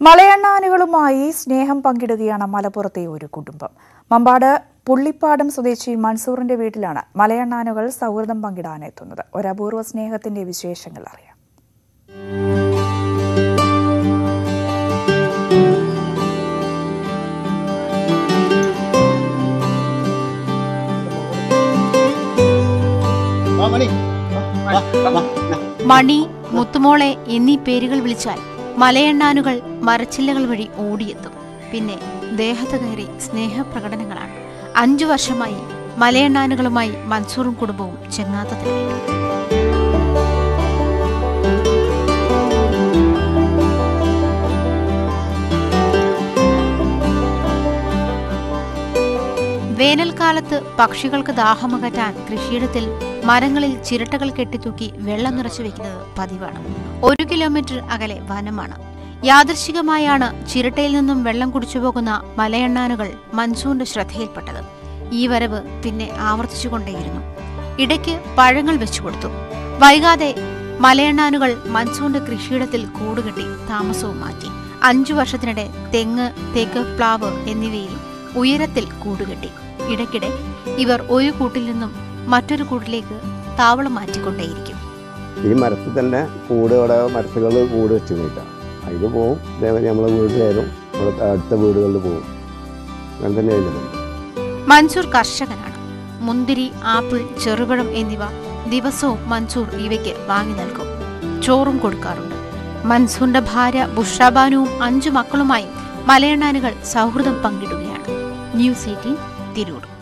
മലയണ്ണാനുകളുമായി സ്നേഹം പങ്കിടുകയാണ് മലപ്പുറത്തെ ഒരു കുടുംബം മമ്പാട് പുള്ളിപ്പാടം സ്വദേശി മൻസൂറിന്റെ വീട്ടിലാണ് മലയണ്ണാനുകൾ സൗഹൃദം പങ്കിടാനെത്തുന്നത് ഒരപൂർവ സ്നേഹത്തിന്റെ വിശേഷങ്ങൾ അറിയാം വാ മണി വാ, വാ, വാ. മണി മുത്തുമോളെ എന്നീ പേരുകൾ വിളിച്ചാൽ മലയെണ്ണാനുകൾ മരച്ചില്ലകൾ വഴി ഓടിയെത്തും പിന്നെ ദേഹത്ത് കയറി സ്നേഹപ്രകടനങ്ങളാണ് അഞ്ചു വർഷമായി മലയെണ്ണാനുകളുമായി മൻസൂറും കുടുംബവും ചെങ്ങാത്തത്തിലാണ് വേനൽക്കാലത്ത് പക്ഷികൾക്ക് ദാഹമകറ്റാൻ കൃഷിയിടത്തിൽ മരങ്ങളിൽ ചിരട്ടകൾ കെട്ടിത്തൂക്കി വെള്ളം നിറച്ചു വെക്കുന്നത് പതിവാണ് ഒരു കിലോമീറ്റർ അകലെ വനമാണ് യാദൃശികമായാണ് ചിരട്ടയിൽ നിന്നും വെള്ളം കുടിച്ചു പോകുന്ന മലയെണ്ണാനുകൾ മൻസൂറിന്റെ ശ്രദ്ധയിൽപ്പെട്ടത് ഈ വരവ് പിന്നെ ആവർത്തിച്ചുകൊണ്ടേയിരുന്നു ഇടയ്ക്ക് പഴങ്ങൾ വെച്ചു കൊടുത്തു വൈകാതെ മലയെണ്ണാനുകൾ മൻസൂറിന്റെ കൃഷിയിടത്തിൽ കൂടുകെട്ടി താമസവും മാറ്റി അഞ്ചു വർഷത്തിനിടെ തെങ്ങ് തേക്ക് പ്ലാവ് എന്നിവയിൽ ഉയരത്തിൽ കൂടുകെട്ടി ഇടയ്ക്കിടെ ഇവർ ഒരു കൂട്ടിൽ നിന്നും മറ്റൊരു കൂട്ടിലേക്ക് താവളം മാറ്റിക്കൊണ്ടേയിരിക്കും ഈ മരത്തിൽ തന്നെ കൂട് ഇവിടെ മരത്തുകൾ കൂട് വെച്ച് നിൽക്കാം അതിൽ പോവും ഇതേപോലെ നമ്മളെ വീട് കയറും ഇവിടെ അടുത്ത വീടുകളിൽ പോവും അങ്ങനെ തന്നെ ചെയ്യുന്നുണ്ട് മൻസൂർ കർഷകനാണ് മുന്തിരി ആപ്പിൾ ചെറുപഴം എന്നിവ ദിവസവും മൻസൂർ ഇവയ്ക്ക് വാങ്ങി നൽകും ചോറും കൊടുക്കാറുണ്ട് മൻസൂറിന്റെ ഭാര്യ ബുഷാബാനുവും അഞ്ചു മക്കളുമായും മലയണ്ണാനുകൾ സൗഹൃദം പങ്കിടുകയാണ് ന്യൂസ് എയ്റ്റീൻ തിരൂർ